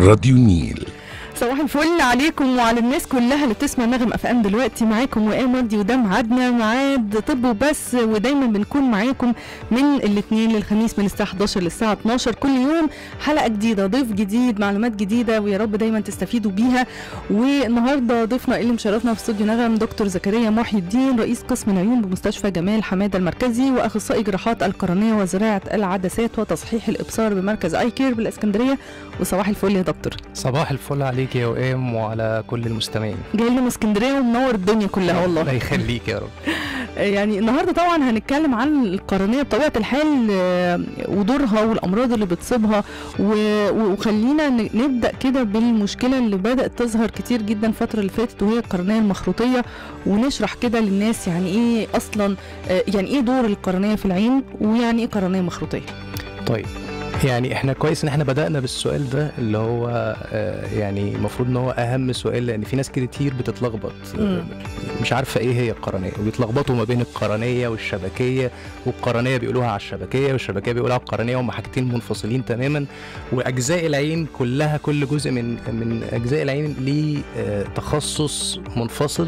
راديو النيل صباح الفل عليكم وعلى الناس كلها اللي بتسمع نغم اف ام دلوقتي معاكم وائل مجدي وده ميعادنا ميعاد طب وبس ودايما بنكون معاكم من الاثنين للخميس من الساعه 11 للساعه 12 كل يوم حلقه جديده ضيف جديد معلومات جديده ويا رب دايما تستفيدوا بيها والنهارده ضيفنا اللي مشرفنا في استوديو نغم دكتور زكريا محي الدين رئيس قسم العيون بمستشفى جمال حماده المركزي واخصائي جراحات القرنيه وزراعه العدسات وتصحيح الابصار بمركز اي كير بالاسكندريه وصباح الفل يا دكتور صباح الفل عليك يا وئام وعلى كل المستمعين جاي لنا من اسكندريه ومنور الدنيا كلها والله الله يخليك يا رب يعني النهارده طبعا هنتكلم عن القرنيه بطبيعه الحال آه، ودورها والامراض اللي بتصيبها و- وخلينا ن- نبدا كده بالمشكله اللي بدات تظهر كتير جدا الفتره اللي فاتت وهي القرنيه المخروطيه ونشرح كده للناس يعني ايه اصلا آه، يعني ايه دور القرنيه في العين ويعني ايه قرنيه مخروطيه طيب يعني احنا كويس ان احنا بدأنا بالسؤال ده اللي هو آه، يعني المفروض ان هو اهم سؤال لان في ناس كتير بتتلخبط مم. مش عارفه ايه هي القرنيه وبيتلخبطوا ما بين القرنيه والشبكيه والقرنيه بيقولوها على الشبكيه والشبكيه بيقولوها على القرنيه هم حاجتين منفصلين تماما واجزاء العين كلها كل جزء من من اجزاء العين ليه آه، تخصص منفصل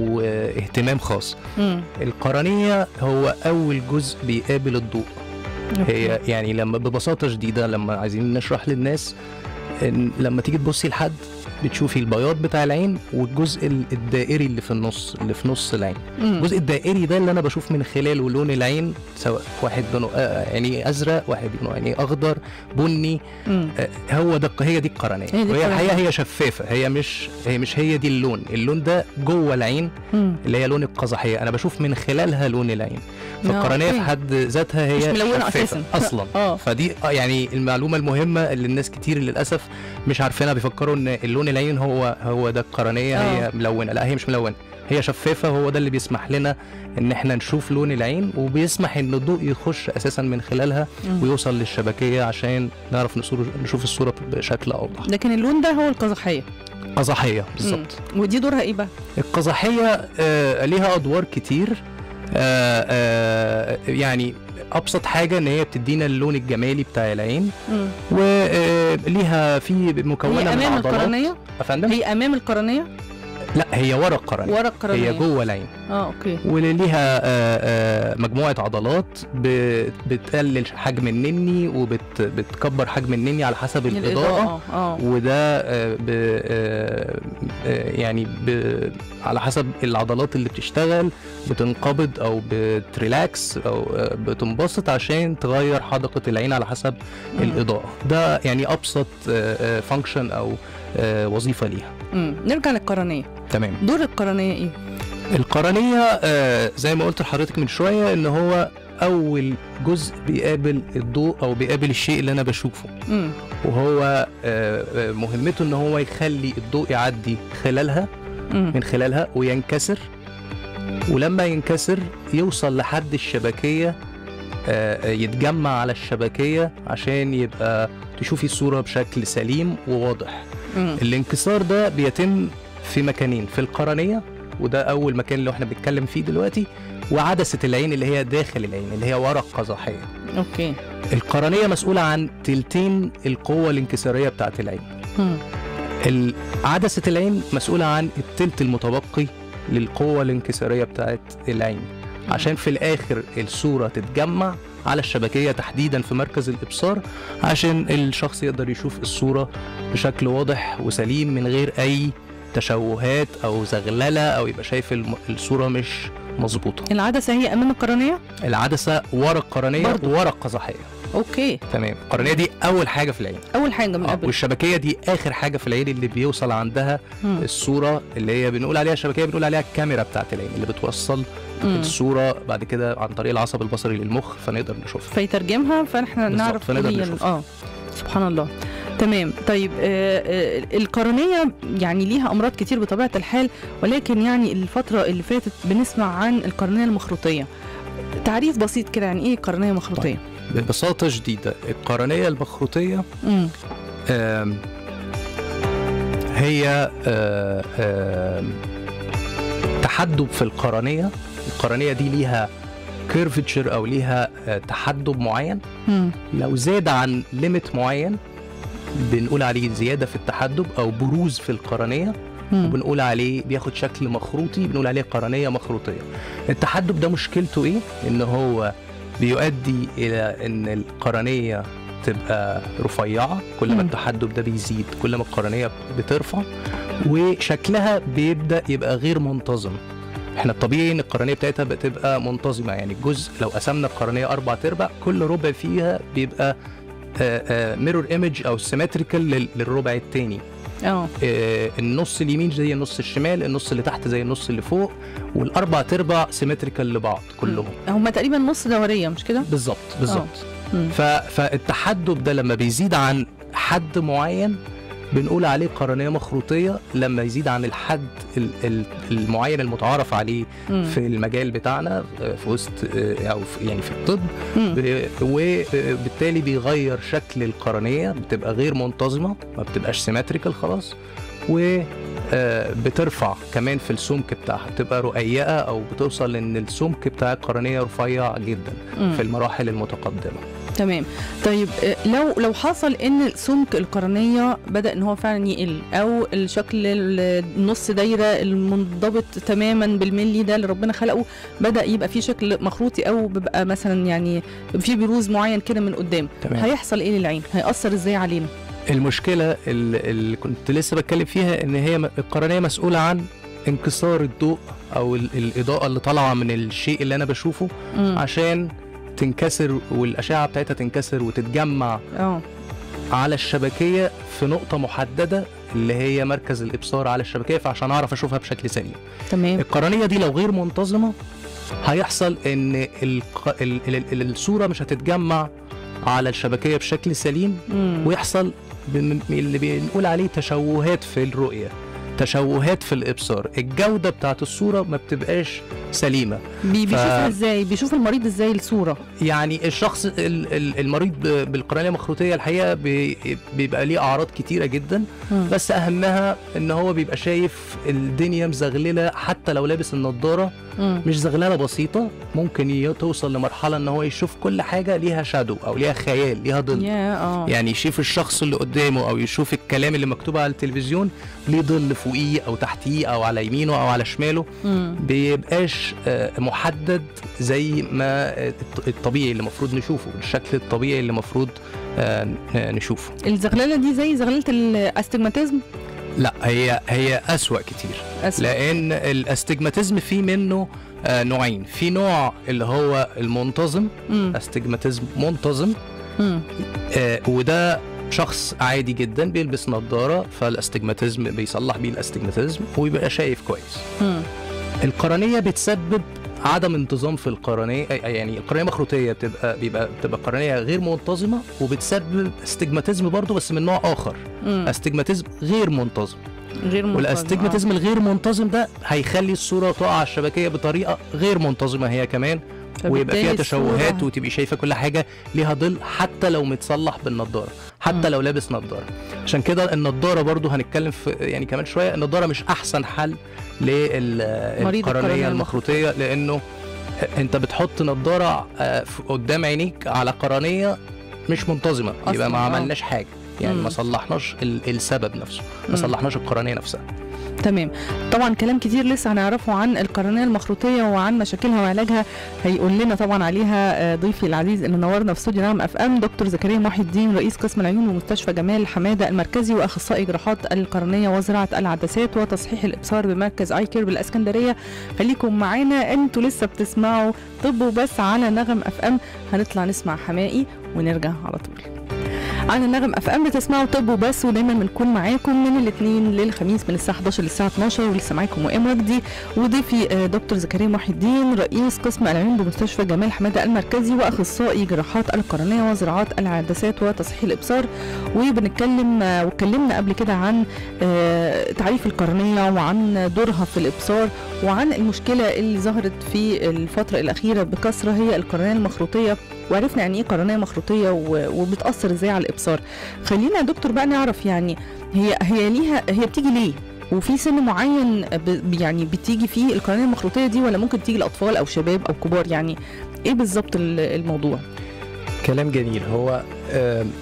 واهتمام خاص مم. القرنيه هو اول جزء بيقابل الضوء هي يعني لما ببساطه شديده لما عايزين نشرح للناس إن لما تيجي تبصي لحد بتشوفي البياض بتاع العين والجزء ال- الدائري اللي في النص اللي في نص العين مم. الجزء الدائري ده اللي انا بشوف من خلاله لون العين سواء واحد لونه آه، يعني ازرق واحد لونه يعني اخضر بني مم. آه، هو ده هي دي القرنيه هي دي وهي الحقيقه القرنية. هي شفافه هي مش هي مش هي دي اللون اللون ده جوه العين مم. اللي هي لون القزحيه انا بشوف من خلالها لون العين آه، فالقرنيه أوكي. في حد ذاتها هي مش ملونة شفافة أساساً. اصلا اه فدي آه يعني المعلومه المهمه اللي الناس كتير للاسف مش عارفينها بيفكروا ان اللون العين هو هو ده القرنيه آه. هي ملونه لا هي مش ملونه هي شفافه هو ده اللي بيسمح لنا ان احنا نشوف لون العين وبيسمح ان الضوء يخش اساسا من خلالها مم. ويوصل للشبكيه عشان نعرف نصور نشوف الصوره بشكل اوضح لكن اللون ده هو القزحيه قزحيه بالظبط مم. ودي دورها ايه بقى؟ القزحية آه، ليها أدوار كتير آه، آه، يعني أبسط حاجة إن هي بتدينا اللون الجمالي بتاع العين مم. وليها في مكونة هي من امام عضلات القرنيه أفندم؟ هي امام القرنيه لا هي ورا القرنية ورا القرنيه هي جوه العين اه اوكي وليها آه، آه، مجموعة عضلات ب- بتقلل حجم النني وبتكبر حجم النني على حسب الإضاءة اه وده آه، ب آه، آه، يعني ب على حسب العضلات اللي بتشتغل بتنقبض او بتريلاكس او آه، بتنبسط عشان تغير حدقة العين على حسب مم. الإضاءة ده يعني أبسط فانكشن أو آه، وظيفة ليها مم. نرجع للقرنيه تمام دور القرنيه ايه؟ القرنية آه، زي ما قلت لحضرتك من شوية إن هو أول جزء بيقابل الضوء أو بيقابل الشيء اللي أنا بشوفه مم. وهو آه، آه، مهمته ان هو يخلي الضوء يعدي خلالها مم. من خلالها وينكسر ولما ينكسر يوصل لحد الشبكية آه، آه، يتجمع على الشبكية عشان يبقى تشوفي الصورة بشكل سليم وواضح مم. الانكسار ده بيتم في مكانين في القرنية وده أول مكان اللي احنا بنتكلم فيه دلوقتي وعدسة العين اللي هي داخل العين اللي هي ورا القزحية اوكي القرنية مسؤولة عن تلتين القوة الانكسارية بتاعت العين مم. ال- عدسة العين مسؤولة عن التلت المتبقي للقوة الانكسارية بتاعت العين عشان في الآخر الصورة تتجمع على الشبكية تحديدا في مركز الإبصار عشان الشخص يقدر يشوف الصورة بشكل واضح وسليم من غير أي تشوهات أو زغللة أو يبقى شايف الم- الصورة مش مظبوطة العدسه هي امام القرنيه؟ العدسة ورا القرنية برضو. ورا القزحية اوكي تمام القرنية دي أول حاجة في العين اول حاجه من آه، قبل والشبكيه دي اخر حاجه في العين اللي بيوصل عندها مم. الصوره اللي هي بنقول عليها الشبكيه بنقول عليها الكاميرا بتاعت العين اللي بتوصل مم. الصوره بعد كده عن طريق العصب البصري للمخ فنقدر نشوفها فيترجمها فاحنا بالظبط، نعرف فنقدر إيه ال- نشوفها. اه سبحان الله تمام طيب آه آه القرنيه يعني ليها امراض كتير بطبيعه الحال ولكن يعني الفتره اللي فاتت بنسمع عن القرنيه المخروطيه تعريف بسيط كده يعني ايه قرنيه مخروطيه ببساطه شديده القرنيه المخروطيه امم آم، هي آه، آم، تحدب في القرنيه القرنيه دي ليها كيرفتشر او ليها آه، تحدب معين امم لو زاد عن ليميت معين بنقول عليه زياده في التحدب او بروز في القرنيه مم. وبنقول عليه بياخد شكل مخروطي بنقول عليه قرنيه مخروطيه التحدب ده مشكلته ايه ان هو بيؤدي الى ان القرنيه تبقى رفيعه كل ما مم. التحدب ده بيزيد كل ما القرنيه بترفع وشكلها بيبدا يبقى غير منتظم احنا الطبيعي ان القرنيه بتاعتها بتبقى منتظمه يعني الجزء لو قسمنا القرنيه اربع ارباع كل ربع فيها بيبقى ميرور ايمج او سيمتريكال للربع التاني اه آه، النص اليمين زي النص الشمال النص اللي تحت زي النص اللي فوق والاربع ارباع سيمتريكال لبعض كلهم هم تقريبا نص دوريه مش كده؟ بالظبط بالظبط مم. ف... فالتحدب ده لما بيزيد عن حد معين بنقول عليه قرنيه مخروطيه لما يزيد عن الحد ال- ال- المعين المتعارف عليه مم. في المجال بتاعنا آه، في وسط آه، او في يعني في الطب مم. ب- وبالتالي بيغير شكل القرنيه بتبقى غير منتظمه ما بتبقاش سيمتريكال خلاص و آه، بترفع كمان في السمك بتاعها بتبقى رقيقه او بتوصل ان السمك بتاع القرنيه رفيع جدا مم. في المراحل المتقدمه تمام طيب آه، لو لو حصل ان سمك القرنيه بدا ان هو فعلا يقل او الشكل ال- النص دايره المنضبط تماما بالملي ده اللي ربنا خلقه بدا يبقى فيه شكل مخروطي او بيبقى مثلا يعني في بروز معين كده من قدام تمام هيحصل ايه للعين هيأثر ازاي علينا المشكله اللي, اللي كنت لسه بتكلم فيها ان هي م- القرنيه مسؤوله عن انكسار الضوء او ال- الاضاءه اللي طالعه من الشيء اللي انا بشوفه مم. عشان تنكسر والاشعه بتاعتها تنكسر وتتجمع اه على الشبكيه في نقطه محدده اللي هي مركز الابصار على الشبكيه فعشان اعرف اشوفها بشكل سليم تمام القرنيه دي لو غير منتظمه هيحصل ان الق... ال... ال... ال... الصوره مش هتتجمع على الشبكيه بشكل سليم مم. ويحصل بم- اللي بنقول عليه تشوهات في الرؤيه تشوهات في الابصار الجوده بتاعت الصوره ما بتبقاش سليمه بي- بيشوفها ازاي بيشوف المريض ازاي الصوره يعني الشخص ال- ال- المريض ب- بالقرنيه المخروطيه الحقيقه بي- بيبقى ليه اعراض كتيره جدا مم. بس اهمها ان هو بيبقى شايف الدنيا مزغلله حتى لو لابس النضاره مم. مش زغلله بسيطه ممكن ي- توصل لمرحله ان هو يشوف كل حاجه ليها شادو او ليها خيال ليها ظل يا اه يعني يشوف الشخص اللي قدامه او يشوف الكلام اللي مكتوب على التلفزيون ليه ظل فوقيه او تحتيه او على يمينه او على شماله مم. بيبقاش آه، محدد زي ما آه، الط- الطبيعي اللي المفروض نشوفه الشكل الطبيعي اللي المفروض آه، ن- نشوفه الزغلله دي زي زغلله الاستجماتيزم لا هي هي أسوأ كتير أسف. لان الاستجماتيزم فيه منه آه، نوعين في نوع اللي هو المنتظم مم. استجماتيزم منتظم مم. آه، وده شخص عادي جدا بيلبس نظارة فالاستجماتيزم بيصلح بيه الاستجماتيزم ويبقى شايف كويس مم. القرنية بتسبب عدم انتظام في القرنية أي- يعني القرنية مخروطية بتبقى بيبقى بتبقى قرنية غير منتظمة وبتسبب استجماتيزم برضه بس من نوع آخر مم. استجماتيزم غير منتظم غير منتظم والاستجماتيزم الغير منتظم ده هيخلي الصورة تقع على الشبكية بطريقة غير منتظمة هي كمان آه. ويبقى فيها فبالتالي تشوهات الصورة- وتبقي شايفه كل حاجه ليها ظل حتى لو متصلح بالنضاره حتى مم. لو لابس نضاره عشان كده النضاره برضو هنتكلم في يعني كمان شويه النضاره مش احسن حل مريض القرنية للقرنيه المخروطيه لانه انت بتحط نضاره آه، في- قدام عينيك على قرنيه مش منتظمه أصلاً، يبقى ما آه. عملناش حاجه يعني مم. ما صلحناش ال- السبب نفسه مم. ما صلحناش القرنيه نفسها تمام طبعا كلام كتير لسه هنعرفه عن القرنيه المخروطيه وعن مشاكلها وعلاجها هيقول لنا طبعا عليها آه، ضيفي العزيز اللي نورنا في استوديو نعم اف ام دكتور زكريا محي الدين رئيس قسم العيون بمستشفى جمال حماده المركزي واخصائي جراحات القرنيه وزراعه العدسات وتصحيح الابصار بمركز اي كير بالاسكندريه خليكم معانا انتوا لسه بتسمعوا طب وبس على نغم اف ام هنطلع نسمع حمائي ونرجع على طول على نغم اف ام بتسمعوا طب وبس ودايما بنكون معاكم من الاثنين للخميس من الساعه 11 للساعه 12 ولسه معاكم وئام وجدي وضيفي آه، دكتور زكريا محي الدين رئيس قسم العيون بمستشفى جمال حماده المركزي واخصائي جراحات القرنيه وزراعات العدسات وتصحيح الابصار وبنتكلم آه، واتكلمنا قبل كده عن آه، تعريف القرنيه وعن دورها في الابصار وعن المشكله اللي ظهرت في الفتره الاخيره بكثره هي القرنيه المخروطيه وعرفنا يعني ايه قرنيه مخروطيه و- وبتاثر ازاي على الابصار خلينا يا دكتور بقى نعرف يعني هي هي ليها هي بتيجي ليه وفي سن معين ب- يعني بتيجي فيه القرنيه المخروطيه دي ولا ممكن تيجي لاطفال او شباب او كبار يعني ايه بالظبط ال- الموضوع كلام جميل هو آم،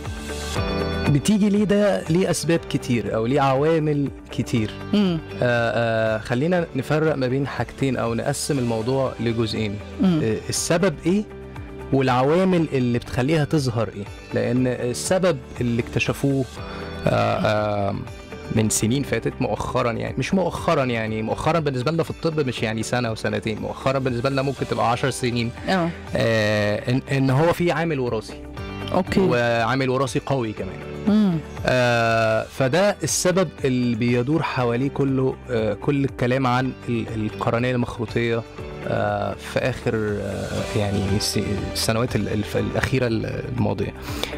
بتيجي ليه ده ليه اسباب كتير او ليه عوامل كتير مم. آه آه خلينا نفرق ما بين حاجتين او نقسم الموضوع لجزئين مم. آه السبب ايه والعوامل اللي بتخليها تظهر ايه لان السبب اللي اكتشفوه آه آه من سنين فاتت مؤخرا يعني مش مؤخرا يعني مؤخرا بالنسبه لنا في الطب مش يعني سنه وسنتين مؤخرا بالنسبه لنا ممكن تبقى 10 سنين اه آه ان, ان هو في عامل وراثي اوكي وعامل وراثي قوي كمان مم. آه فده السبب اللي بيدور حواليه كله آه كل الكلام عن ال- القرنية المخروطية آه في آخر آه يعني الس- السنوات ال- الف- الأخيرة الماضية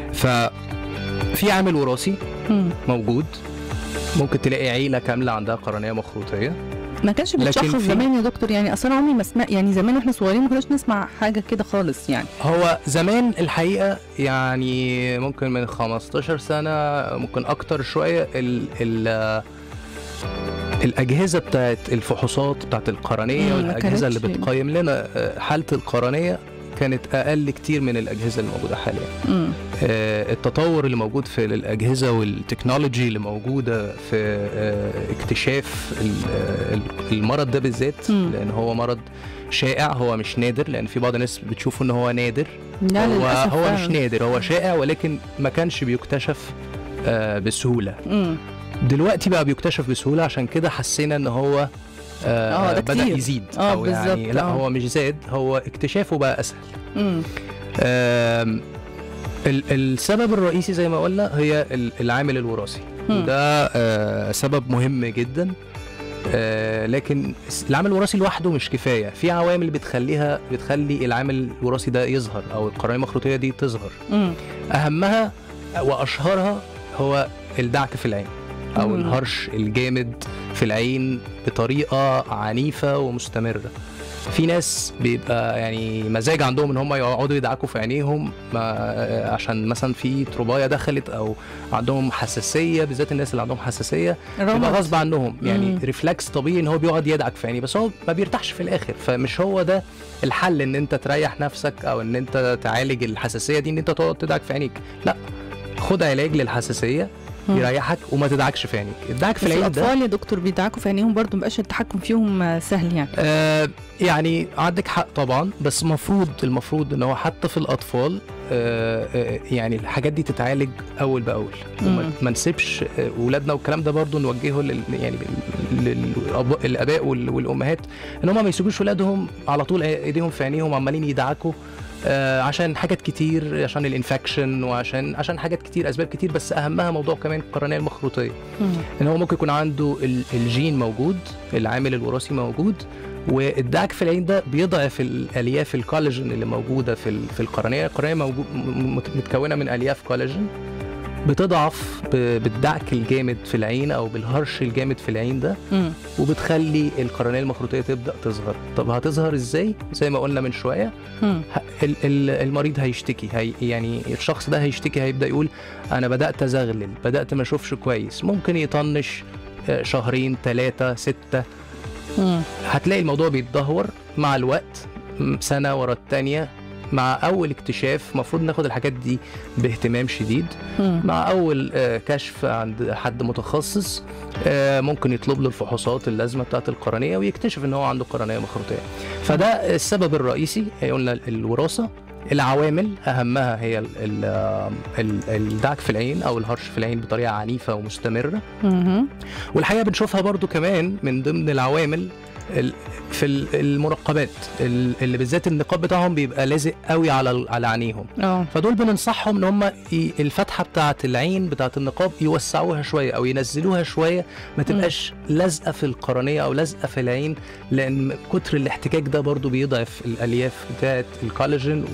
ففي عامل وراثي مم. موجود ممكن تلاقي عيلة كاملة عندها قرنية مخروطية ما كانش لكن بيتشخص في- زمان يا دكتور يعني اصلا عمري ما سمع يعني زمان واحنا صغيرين ما كناش نسمع حاجه كده خالص يعني هو زمان الحقيقة يعني ممكن من 15 سنة ممكن أكتر شوية ال ال الأجهزة بتاعت الفحوصات بتاعت القرنية مم، ما والأجهزة اللي كانتش- بتقيم لنا آه، حالة القرنية كانت أقل كتير من الأجهزة اللي موجودة حاليا مم. آه، التطور اللي موجود في الأجهزة والتكنولوجي اللي موجودة في آه، اكتشاف ال- آه، المرض ده بالذات مم. لأن هو مرض شائع هو مش نادر لأن في بعض الناس بتشوفه إن هو نادر لا هو للاسف هو فعلاً. مش نادر هو شائع ولكن ما كانش بيكتشف آه، بسهوله مم. دلوقتي بقى بيكتشف بسهوله عشان كده حسينا ان هو آه، آه ده بدا كتير. يزيد آه، او يعني بالظبط، لا آه. هو مش زاد هو اكتشافه بقى اسهل مم. آم، ال- السبب الرئيسي زي ما قلنا هي ال- العامل الوراثي مم. وده آه، سبب مهم جدا آه، لكن العامل الوراثي لوحده مش كفايه في عوامل بتخليها بتخلي العامل الوراثي ده يظهر او القرنيه المخروطيه دي تظهر مم. اهمها واشهرها هو الدعك في العين او مم. الهرش الجامد في العين بطريقه عنيفه ومستمره في ناس بيبقى يعني مزاج عندهم ان هم يقعدوا يدعكوا في عينيهم ما عشان مثلا في تربايه دخلت او عندهم حساسيه بالذات الناس اللي عندهم حساسيه بيبقى رمض. غصب عنهم يعني مم. ريفلكس طبيعي ان هو بيقعد يدعك في عينيه بس هو ما بيرتاحش في الاخر فمش هو ده الحل ان انت تريح نفسك او ان انت تعالج الحساسيه دي ان انت تقعد تدعك في عينيك لا خد علاج للحساسيه مم. يريحك وما تدعكش في عينيك الدعك في بس العين ده الاطفال يا دكتور بيدعكوا في عينيهم برضه مبقاش التحكم فيهم آه، سهل يعني آه يعني عندك حق طبعا بس المفروض المفروض ان هو حتى في الاطفال آه آه يعني الحاجات دي تتعالج اول باول وما مم. ما نسيبش آه، ولادنا والكلام ده برضو نوجهه لل يعني للاباء والامهات ان هم ما يسيبوش ولادهم على طول ايديهم في عينيهم عمالين يدعكوا آه عشان حاجات كتير عشان الانفكشن وعشان عشان حاجات كتير اسباب كتير بس اهمها موضوع كمان القرنيه المخروطيه مم. ان هو ممكن يكون عنده ال- الجين موجود العامل الوراثي موجود والدعك في العين ده بيضعف الالياف الكولاجين اللي موجوده في ال- في القرنيه القرنيه موجود م- مت- متكونه من الياف كولاجين بتضعف ب- بالدعك الجامد في العين او بالهرش الجامد في العين ده مم. وبتخلي القرنيه المخروطيه تبدا تظهر طب هتظهر ازاي زي ما قلنا من شويه مم. ه- ال- ال- المريض هيشتكي هي يعني الشخص ده هيشتكي هيبدا يقول انا بدات ازغلل بدات ما اشوفش كويس ممكن يطنش آه، شهرين ثلاثة ستة مم. هتلاقي الموضوع بيتدهور مع الوقت م- سنة ورا التانية مع أول اكتشاف المفروض ناخد الحاجات دي باهتمام شديد مم. مع أول آه، كشف عند حد متخصص آه، ممكن يطلب له الفحوصات اللازمة بتاعة القرنية ويكتشف إن هو عنده قرنية مخروطية فده السبب الرئيسي هي قلنا الوراثة العوامل أهمها هي ال- ال- آه، ال- الدعك في العين أو الهرش في العين بطريقة عنيفة ومستمرة مم. والحقيقه بنشوفها برضو كمان من ضمن العوامل ال- في ال- المراقبات ال- اللي بالذات النقاب بتاعهم بيبقى لازق قوي على ال- على عينيهم اه فدول بننصحهم ان هم ي- الفتحه بتاعه العين بتاعه النقاب يوسعوها شويه او ينزلوها شويه ما تبقاش لازقه في القرنيه او لازقه في العين لان كتر الاحتكاك ده برضو بيضعف الالياف بتاعه الكولاجين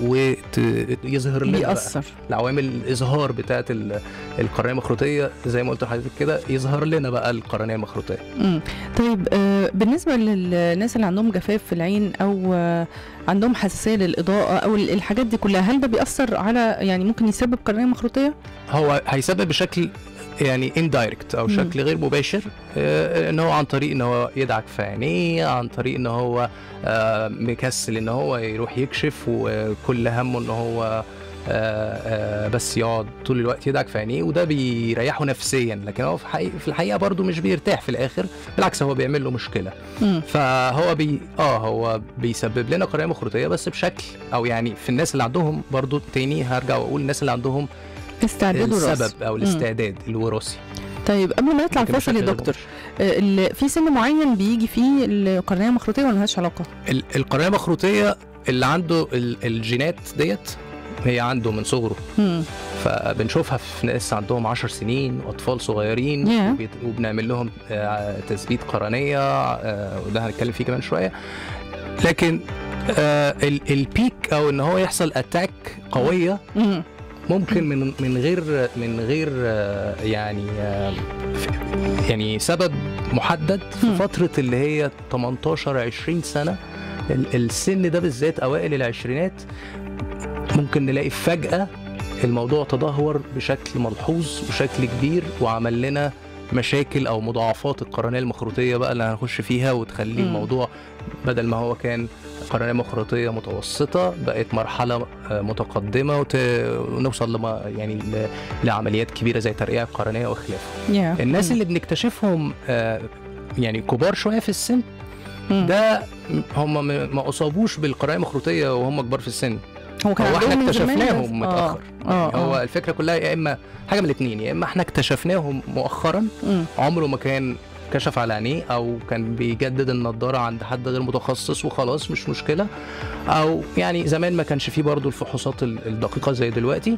ويظهر لنا بقى بيأثر العوامل الاظهار بتاعه ال- القرنيه المخروطيه زي ما قلت لحضرتك كده يظهر لنا بقى القرنيه المخروطيه مم. طيب آه، بالنسبه للناس اللي عندهم جفاف في العين او آه، عندهم حساسيه للاضاءه او ال- الحاجات دي كلها هل ده بيأثر على يعني ممكن يسبب قرنيه مخروطيه؟ هو هيسبب بشكل يعني اندايركت او مم. شكل غير مباشر آه، ان هو عن طريق ان هو يدعك في عينيه عن طريق ان هو آه، مكسل ان هو يروح يكشف وكل همه ان هو آه، آه، بس يقعد طول الوقت يدعك في عينيه وده بيريحه نفسيا لكن هو في حقيقة في الحقيقه برضه مش بيرتاح في الاخر بالعكس هو بيعمل له مشكله مم. فهو بي اه هو بيسبب لنا قرنيه مخروطيه بس بشكل او يعني في الناس اللي عندهم برضه تاني هرجع واقول الناس اللي عندهم استعداد وراثي السبب او الاستعداد الوراثي طيب قبل ما نطلع لكن الفاصل يا بشكل غير دكتور آه، ال- في سن معين بيجي فيه القرنيه مخروطيه ولا ملهاش علاقه؟ ال- القرنيه المخروطيه اللي عنده ال- الجينات ديت هي عنده من صغره مم. فبنشوفها في ناس عندهم 10 سنين واطفال صغيرين Yeah. وبيت- وبنعمل لهم آه، تثبيت قرنيه آه، وده هنتكلم فيه كمان شويه لكن آه، ال- البيك او ان هو يحصل اتاك قويه مم. ممكن من من غير من غير آه، يعني آه، ف- يعني سبب محدد في مم. فتره اللي هي 18 20 سنه ال- السن ده بالذات اوائل العشرينات ممكن نلاقي فجاه الموضوع تدهور بشكل ملحوظ وشكل كبير وعمل لنا مشاكل او مضاعفات القرنيه المخروطيه بقى اللي هنخش فيها وتخلي مم. الموضوع بدل ما هو كان قرنيه مخروطيه متوسطه بقت مرحله آه، متقدمه وت... ونوصل لما يعني ل... لعمليات كبيره زي ترقيع القرنيه وخلافه Yeah. الناس مم. اللي بنكتشفهم آه، يعني كبار شويه في السن مم. ده هم ما ما اصابوش بالقرنيه المخروطيه وهم كبار في السن هو كان هو احنا عندهم من زمان بس- اكتشفناهم متاخر اه يعني هو اه الفكره كلها يا اما حاجه من الاثنين يا اما احنا اكتشفناهم مؤخرا مم. عمره ما كان كشف على عينيه او كان بيجدد النضاره عند حد غير متخصص وخلاص مش مشكله او يعني زمان ما كانش فيه برضو الفحوصات ال- الدقيقه زي دلوقتي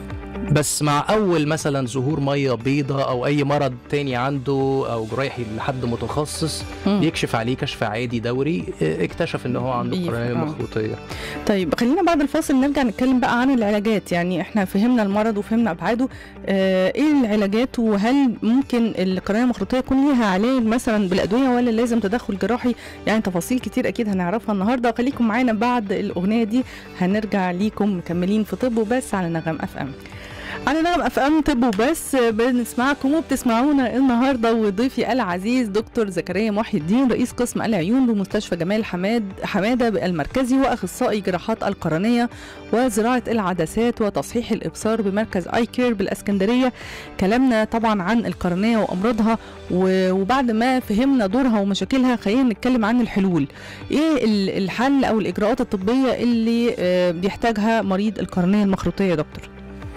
بس مع اول مثلا ظهور ميه بيضة او اي مرض تاني عنده او رايح لحد متخصص مم. يكشف عليه كشف عادي دوري اه، اكتشف ان هو عنده بيف- قرنيه آه. مخروطيه طيب خلينا بعد الفاصل نرجع نتكلم بقى عن العلاجات يعني احنا فهمنا المرض وفهمنا ابعاده اه ايه العلاجات وهل ممكن القرنيه المخروطيه يكون ليها علاج مثلا بالادويه ولا لازم تدخل جراحي يعني تفاصيل كتير اكيد هنعرفها النهارده خليكم معانا بعد الاغنيه دي هنرجع ليكم مكملين في طب وبس على نغم اف ام على نغم اف ام طب وبس بنسمعكم وبتسمعونا النهارده وضيفي العزيز دكتور زكريا محي الدين رئيس قسم العيون بمستشفى جمال حماد حماده المركزي واخصائي جراحات القرنيه وزراعه العدسات وتصحيح الابصار بمركز اي كير بالاسكندريه كلامنا طبعا عن القرنيه وامراضها و- وبعد ما فهمنا دورها ومشاكلها خلينا نتكلم عن الحلول ايه ال- الحل او الاجراءات الطبيه اللي آه، بيحتاجها مريض القرنيه المخروطيه يا دكتور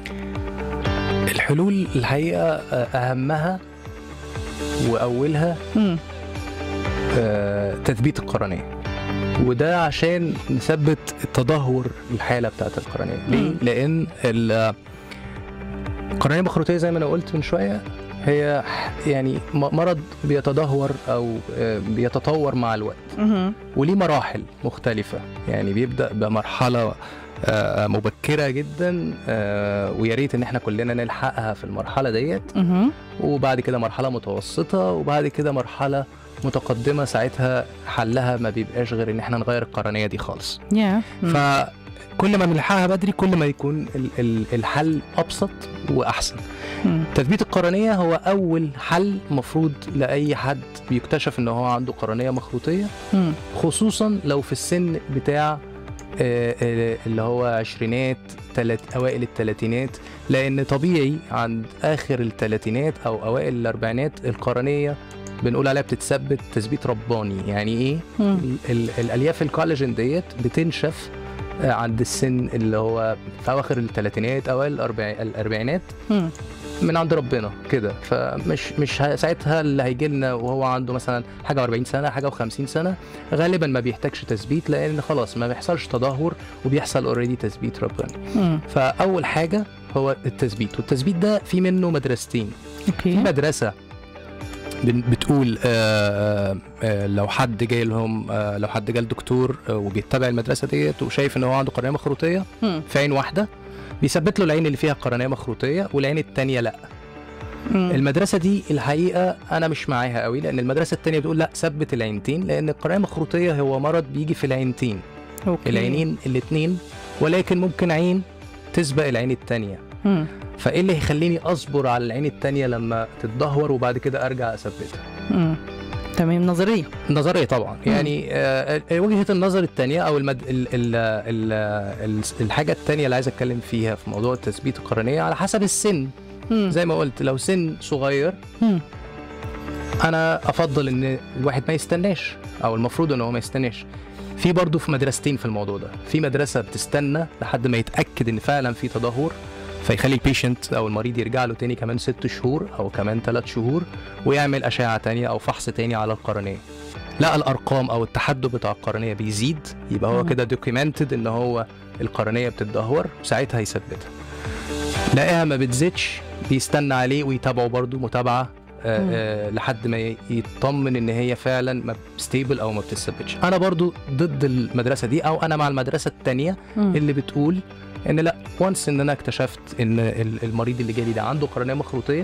الحلول الحقيقه اه، اهمها واولها مم. آه، تثبيت القرنية وده عشان نثبت تدهور الحالة بتاعت القرنية ليه؟ مم. لأن ال- القرنية المخروطية زي ما أنا قلت من شوية هي يعني م- مرض بيتدهور أو آه، بيتطور مع الوقت مهم. وليه مراحل مختلفة يعني بيبدأ بمرحلة آه، مبكرة جدا آه، ويا ريت ان احنا كلنا نلحقها في المرحلة ديت مهم. وبعد كده مرحلة متوسطة وبعد كده مرحلة متقدمة ساعتها حلها ما بيبقاش غير ان احنا نغير القرنية دي خالص يا مم. فكل ما بنلحقها بدري كل ما يكون ال- ال- الحل ابسط واحسن مم. تثبيت القرنية هو اول حل مفروض لاي حد بيكتشف ان هو عنده قرنية مخروطية مم. خصوصا لو في السن بتاع آه، آه، اللي هو عشرينات تلات اوائل الثلاثينات لان طبيعي عند اخر الثلاثينات او اوائل الاربعينات القرنيه بنقول عليها بتتثبت تثبيت رباني يعني ايه مم. ال- ال- الالياف الكولاجين ديت بتنشف آه، عند السن اللي هو في اواخر الثلاثينات اوائل الأربع- الاربعينات مم. من عند ربنا كده فمش مش ه- ساعتها اللي هيجي لنا وهو عنده مثلا حاجه و40 سنه حاجه و50 سنه غالبا ما بيحتاجش تثبيت لان خلاص ما بيحصلش تدهور وبيحصل اوريدي تثبيت رباني مم. فاول حاجه هو التثبيت والتثبيت ده في منه مدرستين في اوكي مدرسه بن- بتقول آه، آه، لو حد جاي لهم آه، لو حد جال دكتور آه، وبيتبع المدرسه ديت وشايف ان هو عنده قرنيه مخروطيه مم. في عين واحده بيثبت له العين اللي فيها قرنيه مخروطيه والعين التانية لا مم. المدرسه دي الحقيقه انا مش معاها قوي لان المدرسه التانية بتقول لا ثبت العينتين لان القرنيه المخروطيه هو مرض بيجي في العينتين اوكي العينين الاتنين ولكن ممكن عين تسبق العين التانية مم. فايه اللي هيخليني اصبر على العين التانية لما تتدهور وبعد كده ارجع اثبتها مم. تمام نظريه نظريه طبعا يعني آه آه، وجهه النظر الثانيه او المد... ال... ال... ال... ال... الحاجه الثانيه اللي عايز اتكلم فيها في موضوع التثبيت القرنيه على حسب السن مم. زي ما قلت لو سن صغير مم. انا افضل ان الواحد ما يستناش او المفروض ان هو ما يستناش في برضه في مدرستين في الموضوع ده في مدرسه بتستنى لحد ما يتاكد ان فعلا في تدهور فيخلي البيشنت او المريض يرجع له تاني كمان ست شهور او كمان ثلاث شهور ويعمل اشعه تانية او فحص تاني على القرنيه لقى الارقام او التحدث بتاع القرنيه بيزيد يبقى هو مم. كده دوكيومنتد ان هو القرنيه بتتدهور وساعتها يثبتها لقاها ما بتزيدش بيستنى عليه ويتابعه برضه متابعه آه، مم. آه، لحد ما ي- يطمن ان هي فعلا ما ستيبل او ما بتثبتش انا برضو ضد المدرسه دي او انا مع المدرسه الثانيه مم. اللي بتقول ان لا وانس ان انا اكتشفت ان ال- المريض اللي جالي ده عنده قرنيه مخروطيه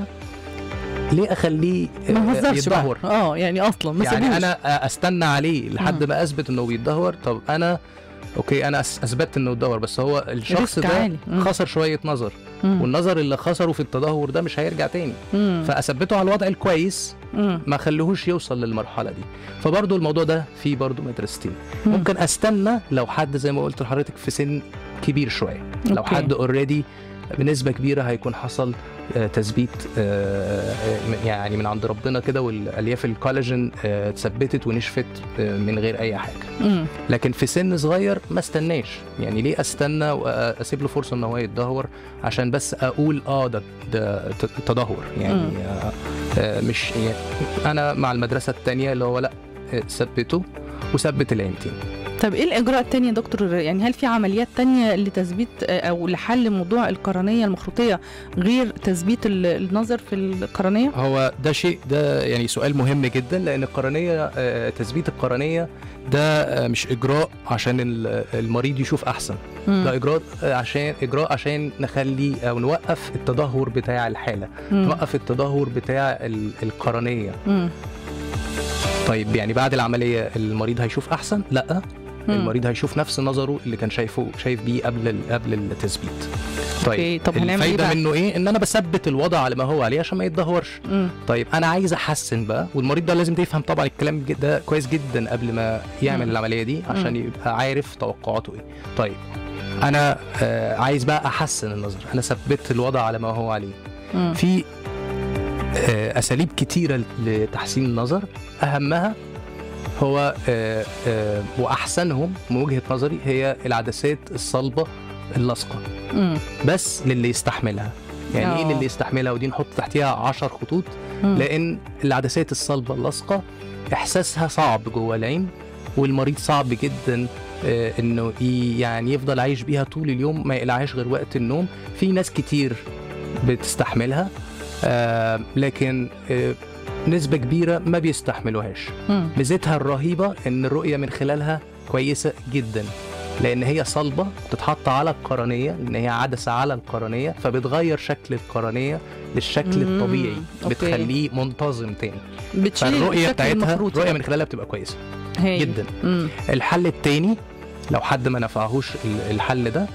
ليه اخليه آه، ما نهزرش بقى. يتدهور اه يعني اصلا ما يعني سيبوش. انا آه، استنى عليه لحد مم. ما اثبت انه بيتدهور طب انا اوكي انا أس- اثبتت انه اتدهور بس هو الشخص ريسك ده عالي. مم. خسر شويه نظر مم. والنظر اللي خسره في التدهور ده مش هيرجع تاني مم. فاثبته على الوضع الكويس مم. ما خليهوش يوصل للمرحله دي فبرضه الموضوع ده فيه برضه مدرستين مم. ممكن استنى لو حد زي ما قلت لحضرتك في سن كبير شويه لو أوكي. حد اوريدي بنسبه كبيره هيكون حصل آه، تثبيت آه، آه، يعني من عند ربنا كده والالياف الكولاجين آه، اتثبتت ونشفت آه، من غير اي حاجه مم. لكن في سن صغير ما استناش يعني ليه استنى واسيب له فرصه ان هو يتدهور عشان بس اقول اه ده ده ت- تدهور يعني مم. آه آه مش يعني انا مع المدرسه الثانيه اللي هو لا آه، ثبته وثبت العينتين طب ايه الاجراء التاني يا دكتور يعني هل في عمليات تانية لتثبيت آه، او لحل موضوع القرنيه المخروطيه غير تثبيت ال- النظر في القرنيه هو ده شيء ده يعني سؤال مهم جدا لان القرنيه آه، تثبيت القرنيه ده آه، مش اجراء عشان ال- المريض يشوف احسن مم. ده اجراء آه، عشان اجراء عشان نخلي او نوقف التدهور بتاع الحاله مم. نوقف التدهور بتاع ال- القرنيه مم. طيب يعني بعد العمليه المريض هيشوف احسن لا مم. المريض هيشوف نفس نظره اللي كان شايفه شايف بيه قبل ال- قبل التثبيت أوكي، طيب طب هنعمل إيه الفايده بقى؟ منه ايه ان انا بثبت الوضع على ما هو عليه عشان ما يتدهورش مم. طيب انا عايز احسن بقى والمريض ده لازم يفهم طبعا الكلام ج- ده كويس جدا قبل ما يعمل مم. العمليه دي عشان مم. يبقى عارف توقعاته ايه طيب انا آه عايز بقى احسن النظر انا ثبت الوضع على ما هو عليه مم. في آه، اساليب كتيره لتحسين النظر اهمها هو آه، آه، واحسنهم من وجهه نظري هي العدسات الصلبه اللاصقه مم. بس للي يستحملها يعني ايه آه. للي يستحملها ودي نحط تحتيها 10 خطوط مم. لان العدسات الصلبه اللاصقه احساسها صعب جوه العين والمريض صعب جدا آه، انه ي- يعني يفضل عايش بيها طول اليوم ما يقلعهاش غير وقت النوم في ناس كتير بتستحملها آه، لكن آه، نسبة كبيرة ما بيستحملوهاش مم. ميزتها الرهيبة ان الرؤية من خلالها كويسة جدا لان هي صلبة بتتحط على القرنية لان هي عدسة على القرنية فبتغير شكل القرنية للشكل مم، الطبيعي أوكي. بتخليه منتظم تاني بتشيل فالرؤية الشكل بتاعتها المخروطي الرؤية ده. من خلالها بتبقى كويسة هايل. جدا مم. الحل التاني لو حد ما نفعهوش ال- الحل ده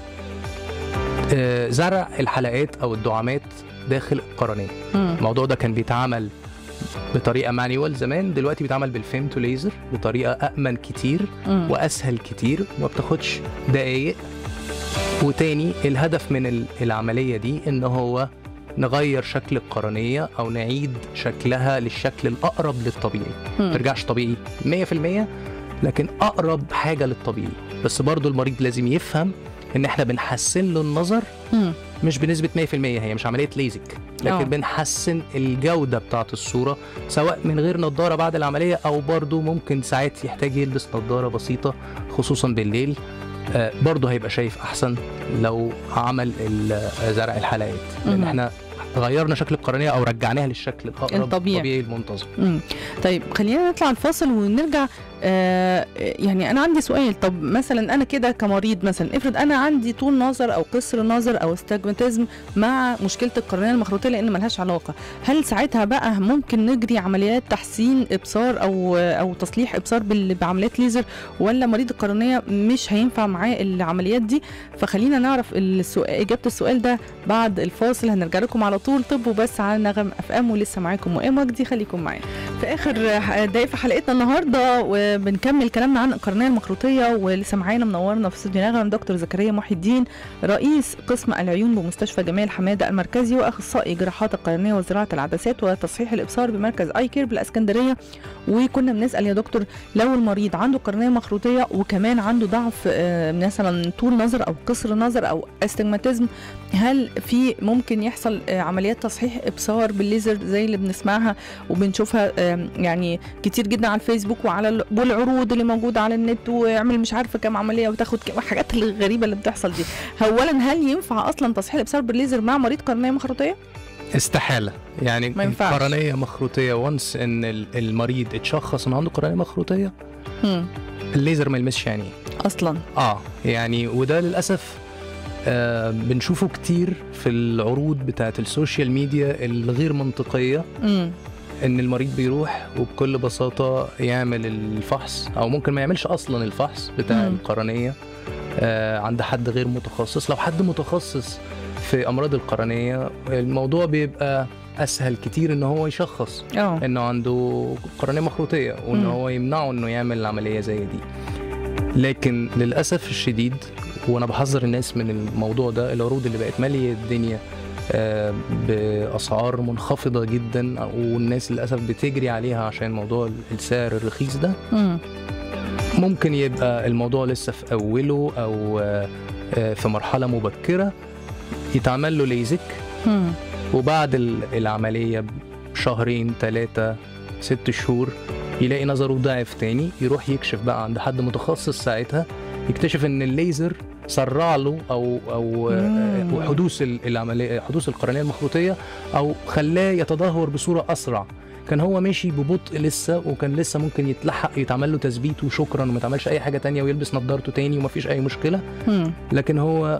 آه، زرع الحلقات او الدعامات داخل القرنية مم. الموضوع ده كان بيتعمل بطريقه مانيوال زمان دلوقتي بيتعمل بالفيمتو ليزر بطريقه امن كتير مم. واسهل كتير وما بتاخدش دقايق وتاني الهدف من ال- العمليه دي ان هو نغير شكل القرنيه او نعيد شكلها للشكل الاقرب للطبيعي ما مم. ترجعش طبيعي 100% لكن اقرب حاجه للطبيعي بس برضو المريض لازم يفهم ان احنا بنحسن له النظر مم. مش بنسبة 100% هي مش عملية ليزك لكن آه. أوه. بنحسن الجودة بتاعة الصورة سواء من غير نظارة بعد العملية أو برضو ممكن ساعات يحتاج يلبس نظارة بسيطة خصوصا بالليل آه برضو هيبقى شايف أحسن لو عمل ال- زرع الحلقات لأن مهم. احنا غيرنا شكل القرنية أو رجعناها للشكل الأقرب الطبيعي. الطبيعي المنتظم مم. طيب خلينا نطلع الفاصل ونرجع آه يعني انا عندي سؤال طب مثلا انا كده كمريض مثلا افرض انا عندي طول نظر او قصر نظر او استجماتيزم مع مشكله القرنيه المخروطيه لان ملهاش علاقه هل ساعتها بقى ممكن نجري عمليات تحسين ابصار او او تصليح ابصار بال- بعمليات ليزر ولا مريض القرنيه مش هينفع معاه العمليات دي فخلينا نعرف السؤال اجابه السؤال ده بعد الفاصل هنرجع لكم على طول طب وبس على نغم اف ام ولسه معاكم مؤمن وجدي خليكم معانا في اخر دقايق في حلقتنا النهارده وبنكمل كلامنا عن القرنيه المخروطيه ولسه معانا منورنا في استوديو نغم دكتور زكريا محي الدين رئيس قسم العيون بمستشفى جمال حماده المركزي واخصائي جراحات القرنيه وزراعه العدسات وتصحيح الابصار بمركز اي كير بالاسكندريه وكنا بنسال يا دكتور لو المريض عنده قرنيه مخروطيه وكمان عنده ضعف آه، مثلا طول نظر او قصر نظر او استجماتيزم هل في ممكن يحصل آه، عمليات تصحيح ابصار بالليزر زي اللي بنسمعها وبنشوفها آم، يعني كتير جدا على الفيسبوك وعلى ال- والعروض اللي موجوده على النت واعمل مش عارفه كام عمليه وتاخد كام الحاجات الغريبه اللي بتحصل دي اولا هل ينفع اصلا تصحيح الابصار بالليزر مع مريض قرنيه مخروطيه استحاله يعني ما ينفعش. قرنيه مخروطيه وانس ان ال- المريض اتشخص ان عنده قرنيه مخروطيه هم. الليزر ما يلمسش عينيه اصلا اه يعني وده للاسف آه بنشوفه كتير في العروض بتاعت السوشيال ميديا الغير منطقيه امم ان المريض بيروح وبكل بساطه يعمل الفحص او ممكن ما يعملش اصلا الفحص بتاع مم. القرنيه آه عند حد غير متخصص لو حد متخصص في امراض القرنيه الموضوع بيبقى اسهل كتير ان هو يشخص اه انه عنده قرنيه مخروطيه وان مم. هو يمنعه انه يعمل العمليه زي دي لكن للاسف الشديد وانا بحذر الناس من الموضوع ده العروض اللي بقت ماليه الدنيا آه، باسعار منخفضه جدا والناس للاسف بتجري عليها عشان موضوع السعر الرخيص ده امم ممكن يبقى الموضوع لسه في اوله او آه، آه، في مرحله مبكره يتعمل له ليزك امم وبعد ال- العملية بشهرين ثلاثة ست شهور يلاقي نظره ضعف تاني يروح يكشف بقى عند حد متخصص ساعتها يكتشف ان الليزر سرع له او او آه، مم. حدوث ال- العمليه حدوث القرنيه المخروطيه او خلاه يتدهور بصوره اسرع كان هو ماشي ببطء لسه وكان لسه ممكن يتلحق يتعمل له تثبيت وشكرا وما يتعملش اي حاجه تانية ويلبس نظارته تاني ومفيش اي مشكله امم لكن هو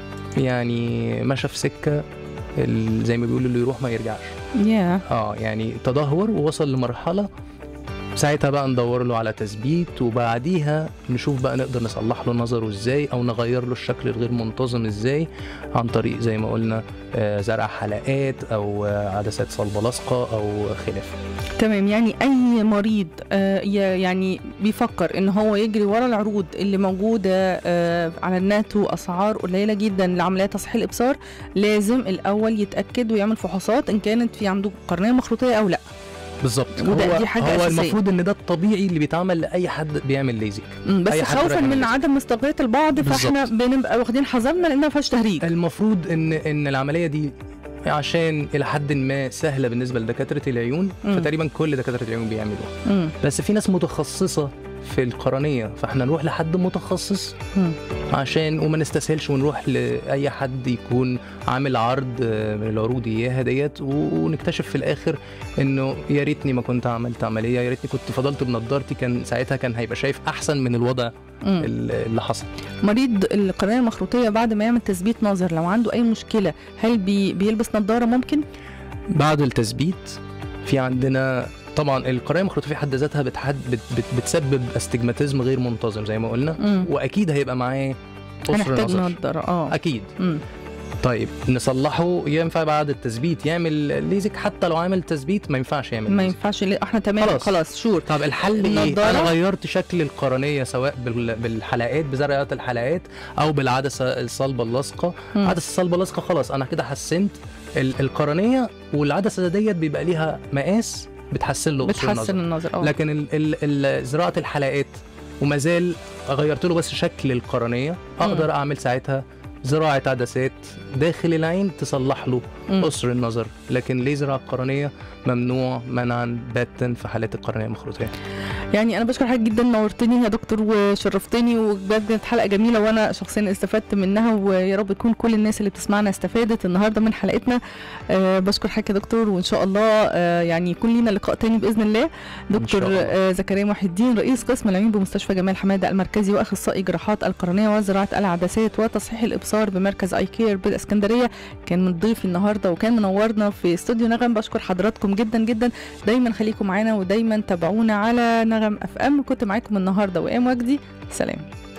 يعني مشى في سكه ال- زي ما بيقولوا اللي يروح ما يرجعش يا اه يعني تدهور ووصل لمرحله ساعتها بقى ندور له على تثبيت وبعديها نشوف بقى نقدر نصلح له نظره ازاي او نغير له الشكل الغير منتظم ازاي عن طريق زي ما قلنا آه، زرع حلقات او آه، عدسات صلبه لاصقه او خلافه تمام يعني اي مريض آه ي- يعني بيفكر ان هو يجري ورا العروض اللي موجوده آه على النت واسعار قليله جدا لعمليات تصحيح الابصار لازم الاول يتاكد ويعمل فحوصات ان كانت في عنده قرنيه مخروطيه او لا بالظبط وده- هو دي حاجة هو أساسية. المفروض ان ده الطبيعي اللي بيتعمل لاي حد بيعمل ليزك مم، بس أي حد خوفا رايح من يعمل عدم مصداقيه البعض فاحنا بالظبط. بنبقى واخدين حذرنا لانها ما فيهاش تهريج المفروض ان ان العمليه دي عشان الى حد ما سهله بالنسبه لدكاتره العيون مم. فتقريبا كل دكاتره العيون بيعملوها مم، بس في ناس متخصصه في القرنيه فاحنا نروح لحد متخصص مم. عشان وما نستسهلش ونروح لاي حد يكون عامل عرض آه، من العروض اياها ديت و- ونكتشف في الاخر انه يا ريتني ما كنت عملت عمليه يا ريتني كنت فضلت بنضارتي كان ساعتها كان هيبقى شايف احسن من الوضع مم. ال- اللي حصل مريض القرنيه المخروطيه بعد ما يعمل تثبيت نظر لو عنده اي مشكله هل بي بيلبس نظاره ممكن بعد التثبيت في عندنا طبعا القرنيه المخروطيه في حد ذاتها بتحد بت بت بتسبب استجماتيزم غير منتظم زي ما قلنا مم. واكيد هيبقى معاه قصر هنحتاج نظر نظاره اه اكيد مم. طيب نصلحه ينفع بعد التثبيت يعمل ليزك حتى لو عامل تثبيت ما ينفعش يعمل ما ليزك. ينفعش ليه؟ احنا تمام خلاص, خلاص. خلاص شور طب الحل ايه؟ النضارة؟ انا غيرت شكل القرنيه سواء بال- بالحلقات بزرعه الحلقات او بالعدسه الصلبه اللاصقه مم. عدسه الصلبه اللاصقه خلاص انا كده حسنت ال- القرنيه والعدسه ديت بيبقى ليها مقاس بتحسن له قصر النظر بتحسن النظر اه لكن ال ال ال زراعه الحلقات وما زال غيرت له بس شكل القرنيه اقدر اعمل ساعتها زراعه عدسات داخل العين تصلح له مم. قصر النظر لكن ليزر على القرنيه ممنوع منعا باتا في حالات القرنيه المخروطيه يعني انا بشكر حضرتك جدا نورتني يا دكتور وشرفتني وبجد كانت حلقه جميله وانا شخصيا استفدت منها ويا رب تكون كل الناس اللي بتسمعنا استفادت النهارده من حلقتنا أه بشكر حضرتك يا دكتور وان شاء الله أه يعني يكون لينا لقاء تاني باذن الله دكتور الله. أه زكريا محي الدين رئيس قسم العيون بمستشفى جمال حماده المركزي واخصائي جراحات القرنيه وزراعه العدسات وتصحيح الابصار بمركز اي كير بالاسكندريه كان من ضيفي النهارده وكان منورنا في استوديو نغم بشكر حضراتكم جدا جدا دايما خليكم معانا ودايما تابعونا على نغم اف ام كنت معاكم النهارده وام وجدي سلام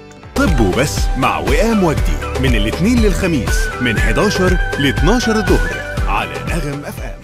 طب وبس مع وئام وجدي من الاثنين للخميس من 11 ل 12 الظهر على نغم اف ام